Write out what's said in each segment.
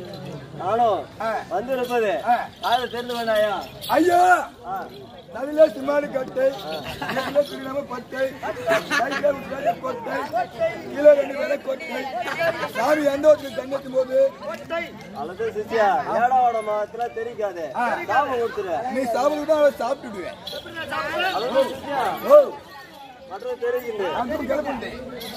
நானும் ஆ. வந்திருப்பது ஆ. யாரு தெரிந்து வேண்டாயா ஐயா ஆ. நடுவிலே சிமாடு கட்டை நடுவிலே திருநாம பட்டை கையில உட்கார்ந்து கொட்டை கீழே ரெண்டு பேரை கொட்டை சாமி எந்த ஒருத்தர் தங்கத்தும் போது அல்லது சித்தியா ஏடாவோட மாத்திர தெரிக்காது ஆ. சாம கொடுத்துரு நீ சாப்பிட்டு தான் அவளை சாப்பிட்டுடுவேன் அல்லது சித்தியா ஓ மற்ற தெரிகின்ற அங்கே கிளம்புண்டேன்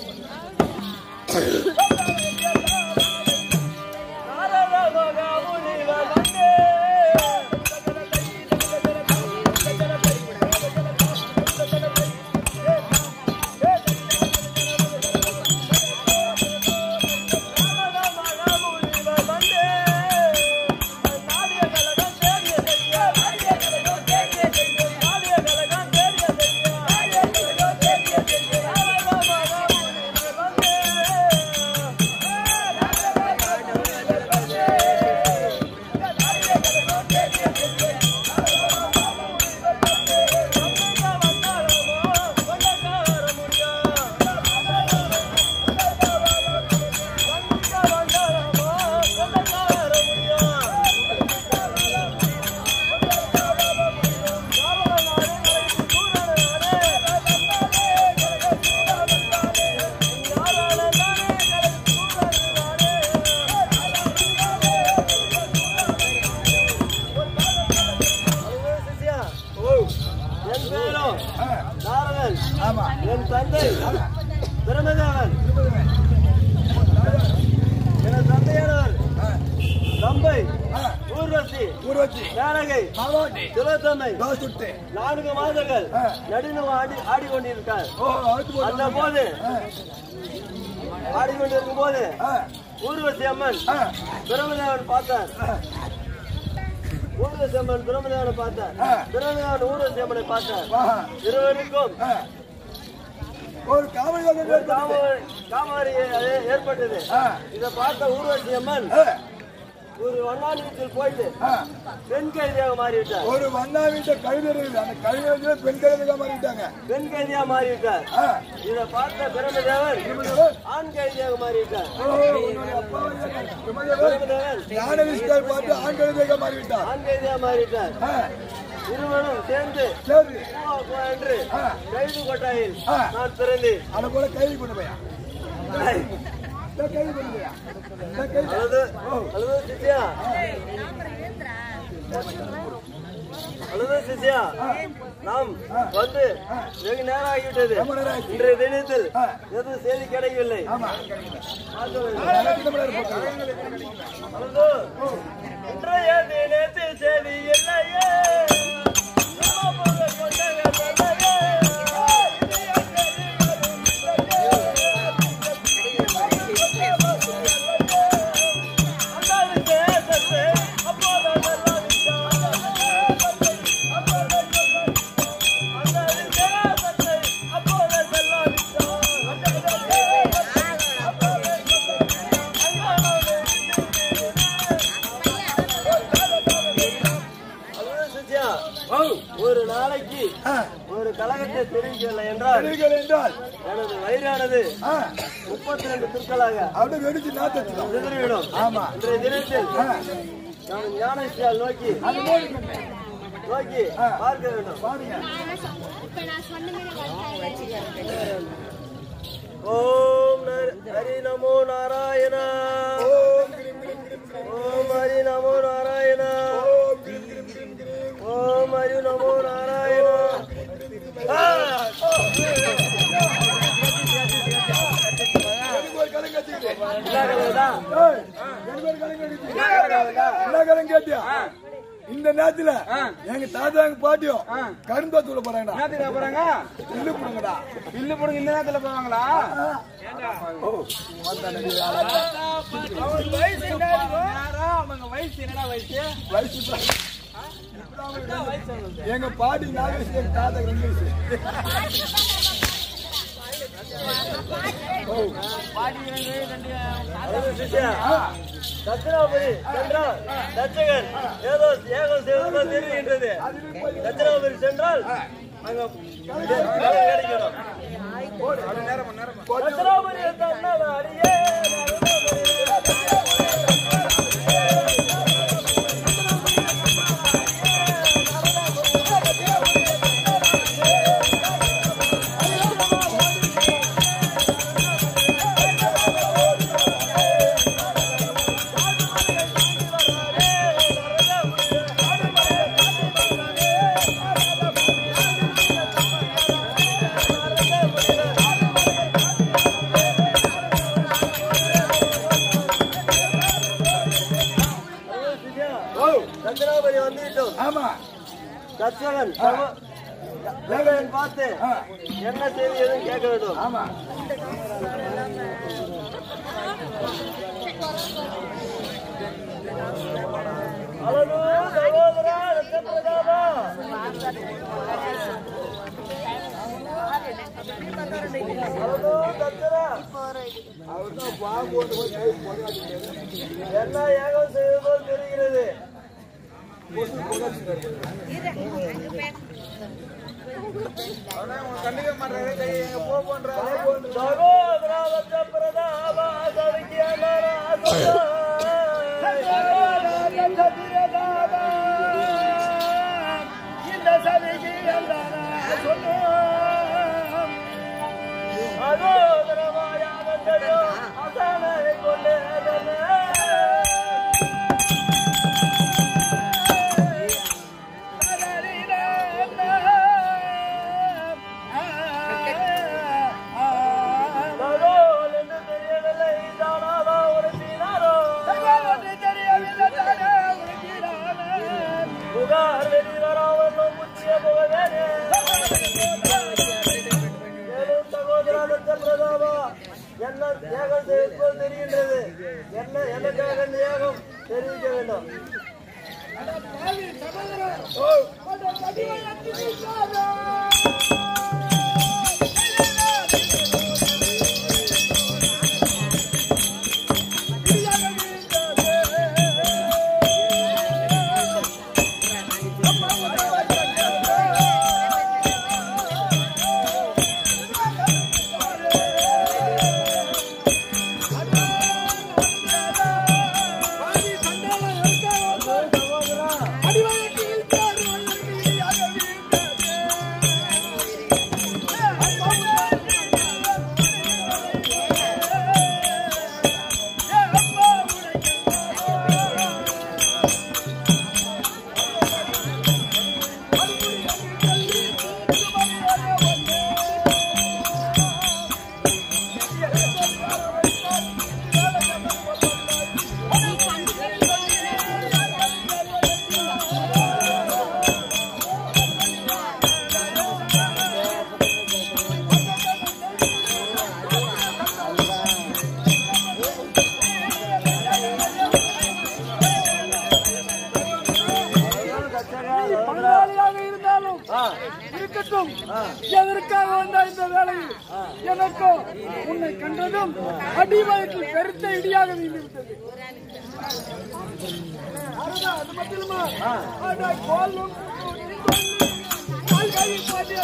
சித்தியா ஓ என் பேரும் ஆ, நாரதன் ஆமா என் தந்தை பிரமதேவன் என் தந்தையானவர் ஆ, தம்பை ஆ, ஊர்வசி ஊர்வச்சி மேனகை மாவாட்டி திலோத்தமை தோசுட்டு நான்கு மாதங்கள் ஆ. நடுநிலை ஆடி ஆடிக்கொண்டிருக்கார் ஓ அடுத்து அந்த போட்டு போது ஆ, ஆடிக்கொண்டிருக்கும் போது ஆ, ஊர்வசி அம்மன் ஆ, பிரமதேவன் பார்த்தார் ஆ, ஊர்வசி அம்மன் பிரமதேவனை பார்த்தார் ஆ. பிரமதேவன் ஊர்வசி அம்மனை பார்த்தார் வா. இருவருக்கும் ஆ. ஒரு காவல் ஒரு காம- காமாரி ஏ- ஏற்பட்டது ஆ. இதை பார்த்த ஊர்வசி அம்மன் ஆ, ஒரு வண்ணான் வீட்டில் போயிட்டு ஆ. பெண் கைதியாக மாறிவிட்டார் ஒரு வண்ணா வீட்டை கழுதை இருக்குது அந்த கழுதை பெண் கழுதைగా மாறிட்டாங்க பெண் கைதியா மாறிவிட்டார் ஆ. இதை பார்த்த பிரமதேவன் பிரம்மதேவன், ஆண் கைதியாக மாறிவிட்டார் ஓ, உன்னுடைய அப்பா வந்து பிரம்மதேவன், பிரமதேவன் ஞான விஸ்கார் பார்த்து ஆண் கழுதைగా மாறிவிட்டார் ஆண் கைதியா மாறிவிட்டார் ஆ, இருவரும் சேர்ந்து சரி பூவா பூவா என்று ஆ. கைது கொட்டாயில் ஆ. நான் பிறந்தேன் அதை போல கைது பண்ணு பையா இதை கைது பண்ணு பையா இதை கைது அல்லது அல்லது சித்தியா அல்லது சித்தியா நாம் வந்து வெகு நேரம் ஆகிவிட்டது ரொம்ப நேரம் ஆயிடுச்சு. இன்றைய தினத்தில் ஆ. எதுவும் செய்தி கிடைக்கவில்லை ஆமா பார்க்க வேண்டும். அதெல்லாம் இந்த மாதிரி போட்டு அல்லது இன்றைய தினத்தில் செய்தி இல்லையே ராமபுரம் கொண்டவர் ஒரு நாளைக்கு ஆ, ஒரு கழகத்தை தெரிவிக்கவில்லை என்றால் தெரிவிக்கல் என்றால் எனது வயிறானது ஆ, முப்பத்தி ரெண்டு துற்களாக அப்படியே வெடிச்சு நாத்தச்சுதான் சிதறிவிடும் ஆமா இன்றைய தினத்தில் ஆ, நாம் ஞானஸ்தியால் நோக்கி அது போல கண்ணு. நோக்கி ஆ. பார்க்க வேண்டும் பாருங்க இப்ப நான் சொன்ன மாதிரி வச்சுக்கிறேன் ஓம் நர- ஹரி நமோ நாராயணா ஓம் கிரீம் கிரீம் கிரீம் கிரீம். ஓம் ஹரி நமோ நாராயணா ஓம் கிரீம் கிரீம் கிரீம் கிரீம். ஓம் ஹரி நமோ நாராயணா ஆ! எனக்கு ஒரு கலங்க கட்டிக்கிட்டு. இல்லாதவர்களா? ஏய், எனக்கு ஒரு கலங்க கட்டிக்கிட்டு. என்ன கலங்க கேட்டியா? இந்த நேரத்துல எங்க தாத்தா எங்க பாட்டியும் கருந்தோத்துல போறாங்கடா என்னத்துக்கு போறாங்க இல்லு போடுங்கடா பில்லு போடுங்க இந்த நேரத்துல போவாங்களா அவங்க வயசு என்னடா வயசு வயசு இப்ப- எங்க பாட்டி நாலு வயசு எங்க தாத்தா ரெண்டு வயசு அது சிஷ்யா. தட்சிணாபுரி சென்றால் தட்சகன் ஏதோ ஏகம் செய்வதோ தெரிகின்றது தட்சிணாபுரி சென்றால் அங்க கலை கிடைக்கணும் தட்சிணாபுரி தன்னால அடியே ஓ தட்சிணாபதி வந்துவிட்டோம் ஆமா தட்சகன் ஆ. வேகன் பார்த்து ஆ, என்ன செய்தி எதுவும் கேட்க வேண்டும் ஆமா அழகு சகோதரா ரத்தப்பிரதாபா அழகு தட்சரா அவர்தான் பாம்பு ஒன்று போய் கை பொறாடிக்கிறாரு. என்ன ஏகம் செய்வது போல் தெரிகிறது கொசு புதைச்சிட்டாரு. சகோதரா ரத்தப்பிரதாபா சவிக்கியானாரா இந்த சபைக்கு அதோதரமாயாக அசானை கொண்டே தகவல் என்று தெரியவில்லை தானாதா உரைத்தினாரோ புகார் வெளிவராமல் முற்றிய புகழேனே மேலும் சகோதரா பிரதாபா என்ன ஏகம் செய்வது தெரிகின்றது என்ன எனக்காக இந்த ஏகம் தெரிவிக்க வேண்டும் பங்காளியாக இருந்தாலும் இருக்கட்டும் எதற்காக வந்த இந்த வேலையில் எனக்கும் உன்னை கண்டதும் அடிவயத்தில் பெருத்த இடியாக வீழ்ந்துவிட்டது அதுதான், அது மட்டும் இல்லமா? அட, கோலும் கால்களை பாட்டியா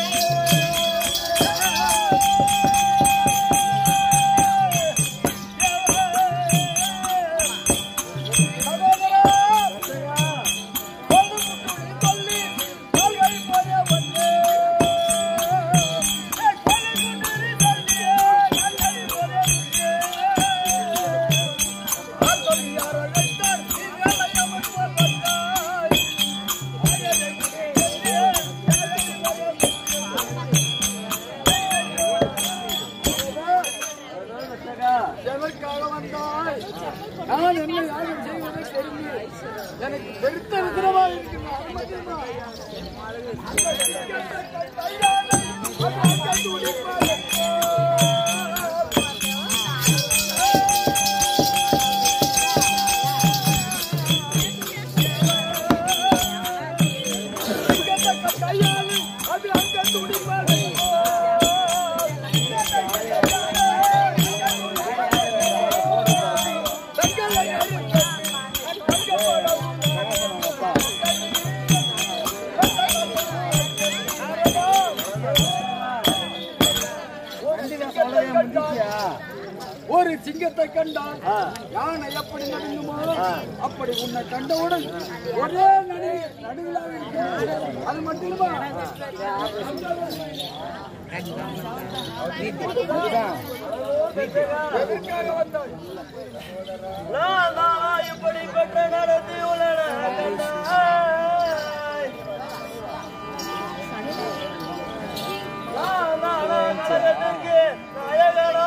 எதற்காக வந்தாய் நான் என்ன யாரும் செய்வதை தெரிந்து எனக்கு பெருத்த விதமாக இருக்கின்ற அனுமதிமா அது அங்க துடிப்பாடு ஒரு சிங்கத்தை கண்டால் யானை எப்படி நடுங்குமோ அப்படி உன்னை கண்டவுடன் ஒரே நடு நடுவிலாக இருக்கும் அது மட்டுமா எதற்காக வந்தாய் நான் தானா இப்படி பெற்ற நடத்தி உள்ளன கண்டாய். நான் தானா கழகத்திற்கு நாயகனா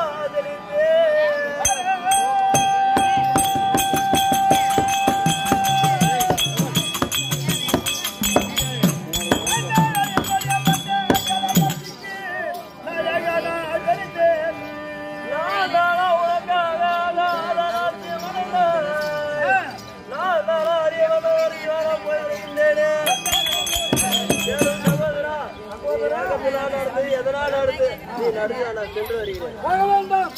தெரிந்தேன். நாள் அடுத்து நீ நடந்து நான் சென்று வருகிறேன் போக வேண்டாம்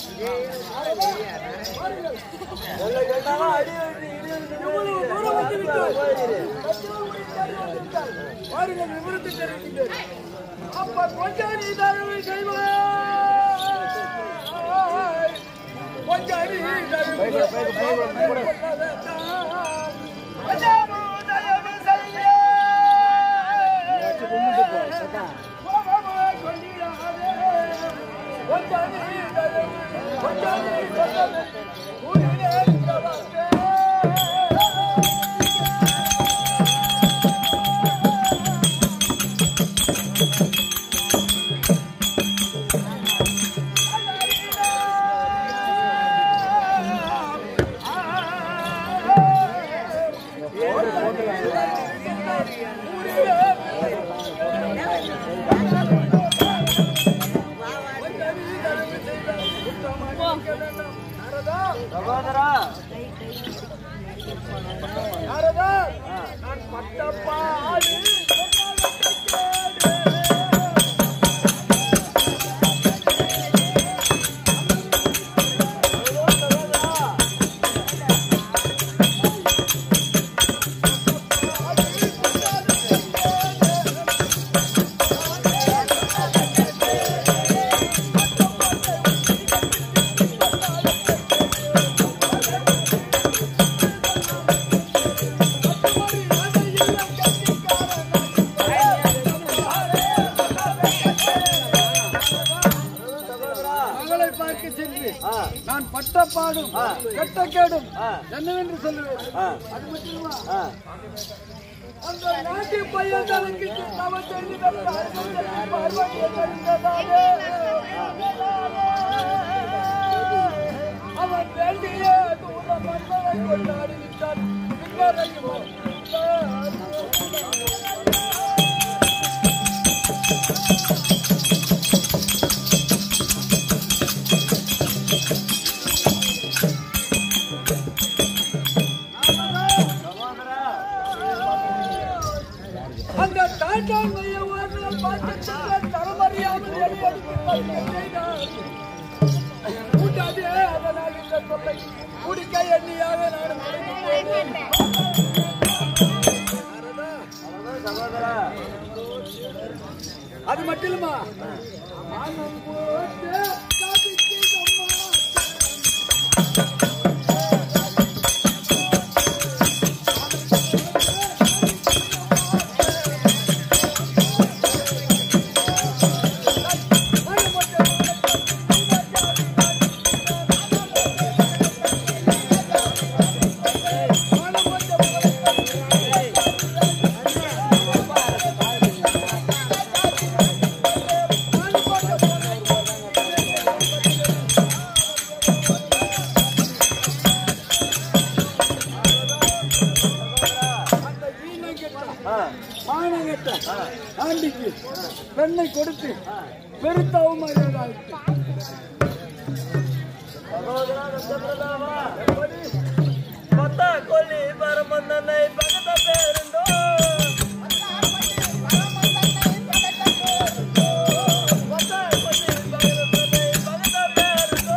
நல்ல கண்டாவா அடி வெட்டி இடி வெட்டி இவ்வளவு தூரம் வந்து விட்டால் போகிறேன் பாருங்கள் விவரத்தை தெரிவிக்கின்றேன் அப்ப கொஞ்சம் நீ தயவு செய்வாய் கொஞ்சம் நீ தயவு சகோதரா நாரதா, நான் பட்ட பாடு மகளை பார்க்க சென்று நான் பட்ட பாடும் கெட்ட கேடும் என்னவென்று சொல்லுவேன் அது மட்டுமா அந்த நாட்டு பையன் தலைக்கு தவம் செய்து தந்தார். பார்வதியை தடுத்ததாலே. அவன் வேண்டிய தூரம் மன்னரை கொண்டாடி விட்டான் பின்னரையும் அந்த தாண்டாண்மையை ஒரு நாள் பார்த்து சென்ற தரமறியாமல் எளியடிக்கிறார். கூட்டாதே, அதனால் இந்த தொல்லை குடிக்க எண்ணியாக நான் மறைந்து போனேன். சகோதரா அது மட்டும் இல்லமா மனம் போட்டு சாதிக்கிறம்மா. அந்த வீணங்கெட்ட, மானங்கெட்ட ஆண்டிக்கு பெண்ணை கொடுத்து பெருத்த அவமரியாதை ஆயிற்று. சகோதரா நந்தபிரதாவா பத்த கொல்லி பரமந்தனை பகத பேருந்தோ பத்த கொல்லி பகதனை பகத பேருந்தோ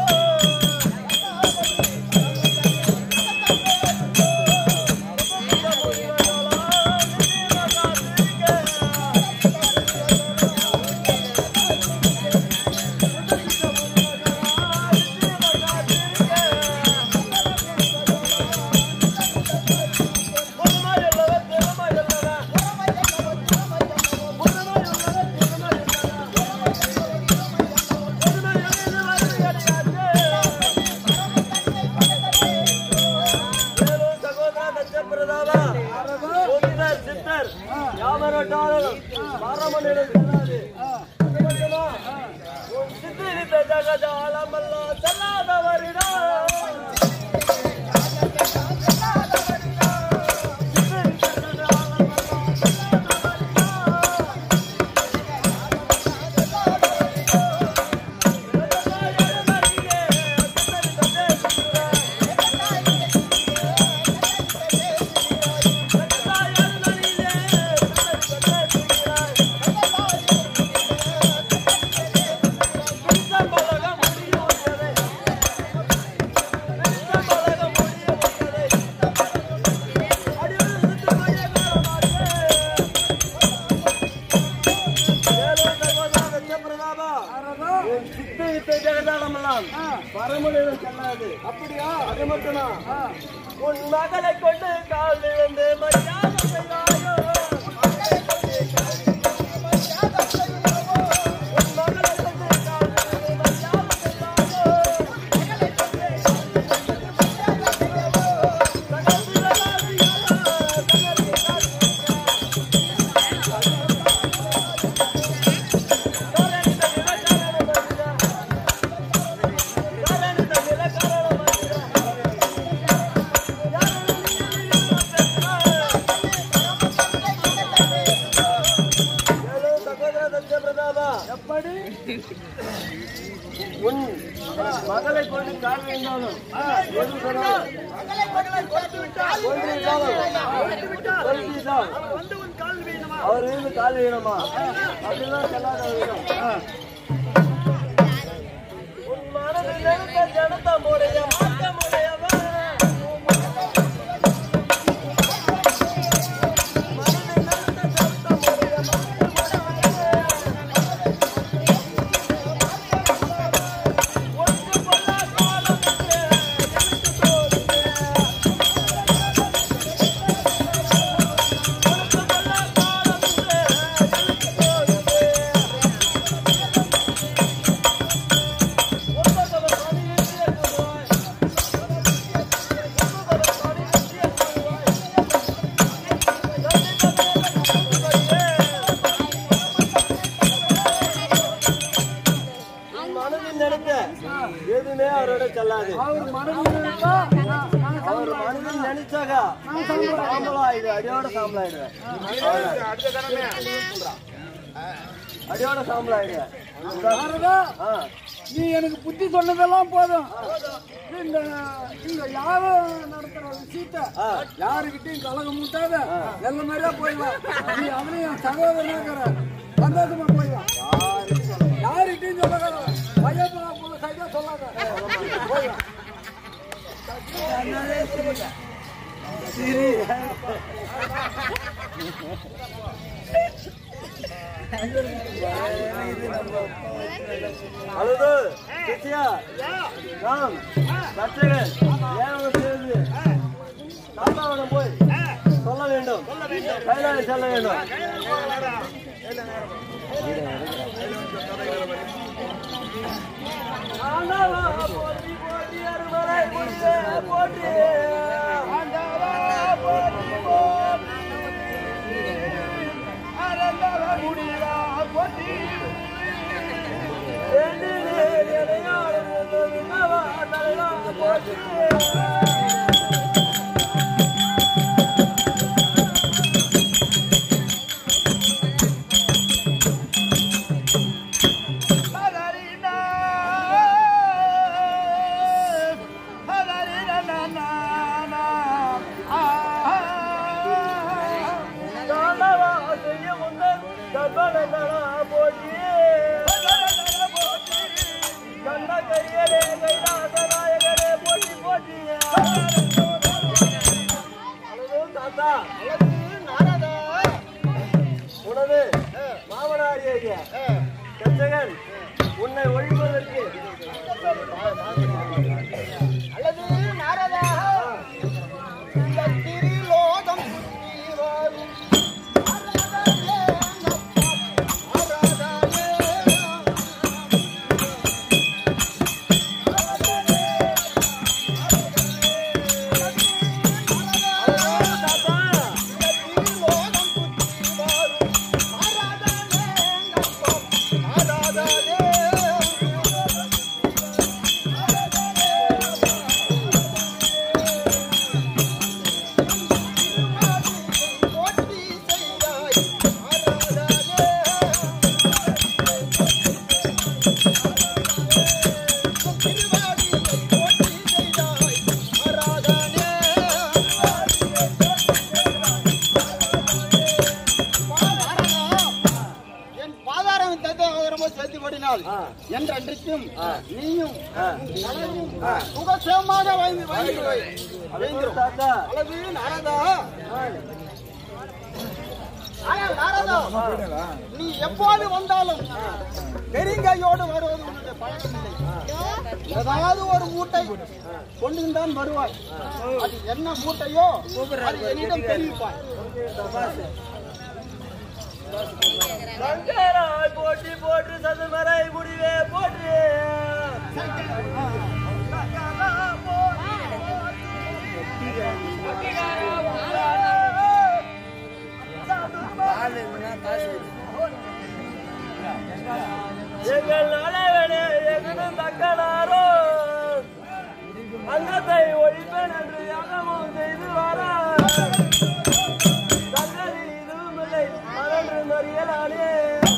சித்தர் யாவரட்டாலும் பாரமணிடம் செல்லாது அது மட்டுமா உன் சித்திரித்த ஜகஜாலமல்லா செல்லாதவரிடம் Thank பரமனிடம் செல்லாது அப்படியா அது மட்டுமா ஆ. உன் மகளை கொண்டு கால் விழுந்து மரியாதை செய்வாயோ உன் மகளை கொண்டு கால் விழுந்து மரியாதை செய்வாயோ எப்படி உன் மகளை கொண்டு கால் வேண்டாலும் எது சொன்னாலும் அவர் வீடு கால் வேணுமா அப்படிலாம் சொல்லாத உன் மனதில் இருக்க ஜனத்தமுடைய மாற்றமுடையவன் மனதில் நினைக்க எதுவுமே அவரோட செல்லாது அவர் மனதில் இருக்கா நான் நான் அவர் மனதில் நினைச்சாக்கா சாம்பலம் ஆயிடு அடியோட சாம்பல் ஆயிடுவேன் அடியோட சாம்பல் ஆயிடுவேன் நாரதா ஆ நீ எனக்கு புத்தி சொன்னதெல்லாம் போதும் இந்த இந்த யாரும் நடத்துற விஷயத்த ஆ. யாருக்கிட்டையும் கலகம் முட்டாத நல்ல மாதிரியா போயிடலாம் நீ அவனையும் சகோதரனாக்கிற சந்தோஷமா போயிடலாம் யாருக்கிட்டையும் சொல்லாத பையன் போல சைடா சொல்லாத போயிடலாம் அழுது சித்தியா நாம் கற்றகன் ஏன் சேர்ந்து தாத்தாவிடம் போய் சொல்ல வேண்டும் கைலாய செல்ல வேண்டும் ஆண்டவா, போற்றி, போற்றி, அருமறை முடிவே, போற்றி. ஆண்டவா, போற்றி, போற்றி. அரந்தவ முடிவா, போற்றி. எண்ணிலே எனையாளர் விண்ணவா, தலைவா, போற்றி. உனது மாமனாரியாகிய கச்சகன் உன்னை ஒழிப்பதற்கு அல்லது நாரதா இந்த திரிலோகம் சுற்றி வரும் ஆராதனே, ஆராதனே. இந்த திரிலோகம் சுற்றி வரும் ஆராதனே, ஆராதனே. போற்றி செய்தாய் ஆராதனே திருவாடியை போற்றி செய்தாய் ஆராதனே என் பாதாரம் தத்துவ சேர்த்து படினால் என்றென்றைக்கும் நீயும் மனைவியும் சுகசேமாக வாழ்ந்து வாழ்ந்து அழுது தாத்தா அளவு நாரதா ஆனால் நாரதா நீ எப்போது வந்தாலும் பெருங்கையோடு வருவது உன்னுடைய பழக்கம் இல்லை ஏதாவது ஒரு மூட்டை கொண்டு தான் வருவாய் அது என்ன மூட்டையோ அது என்னிடம் தெரிவிப்பாய் சங்கராய் போற்றி போற்றி சதுமறை முடிவே போற்றி எங்கள் நலவனே எங்கனும் தக்கனாரோ அங்கத்தை ஒழிப்பேன் என்று யாகமும் செய்து வர தங்களில் இதுவும் இல்லை மலன்று மறியலானே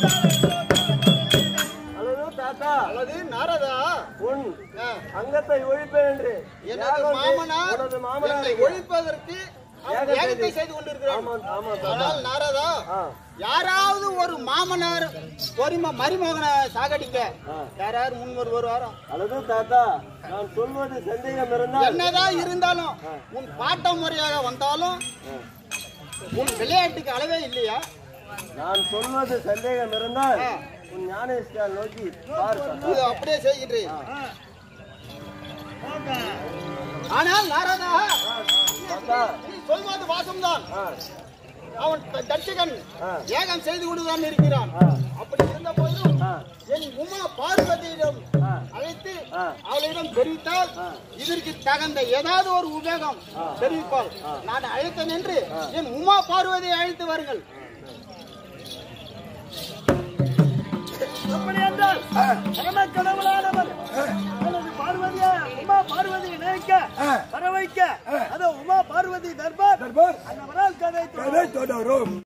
அல்லது தாத்தா அல்லது நாரதா உன் ஆ, அங்கத்தை ஒழிப்பேன் என்று எனது யாகம் செய்- மாமனார் உனது என்னை மாமனார் ஒழிப்பதற்கு அவர் யாகம் யாகத்தை செய்து- செய்து கொண்டிருக்கிறார் ஆமா ஆமா தாத்தா ஆனால் நாரதா ஆ யாராவது ஒரு மாமனார் பொறிம மருமகனை சாகடிக்க ஆ. யாராவது முன் வருவாரா அல்லது தாத்தா நான் சொல்வது சந்தேகம் இருந்தால் என்னதான் இருந்தாலும் உன் பாட்ட முறையாக வந்தாலும் உன் விளையாட்டுக்கு அளவே இல்லையா நான் சொல்வது சந்தேகம் இருந்தால் உன் ஞானேஷ்கால் நோக்கி பார் தாத்தா. இது அப்படியே செய்கின்றேன் ஆனால் நாரதா தாத்தா நீ சொல்வது வாசம்தான் ஆ அவன் த- தட்சிகன் ஆ. ஏகம் செய்து கொண்டுதான் இருக்கிறான் ஆ. அப்படி இருந்த போதும் ஆ என் உமா பார்வதியிடம் ஆ. அழைத்து ஆ. அவளிடம் தெரிவித்தால் இதற்கு தகுந்த ஏதாவது ஒரு உபயோகம் தெரிவிப்பாள் நான் அழைத்தேன் என்று என் உமா பார்வதியை அழைத்து வாருங்கள் அப்படி என்றால் பரம கடவுளானவர் எனது பார்வதியா உமா பார்வதியை நினைக்க வர வைக்க அதோ உமா பார்வதி தர்பார் தர்பார் அந்த மனால் கதை கதை தொடரும்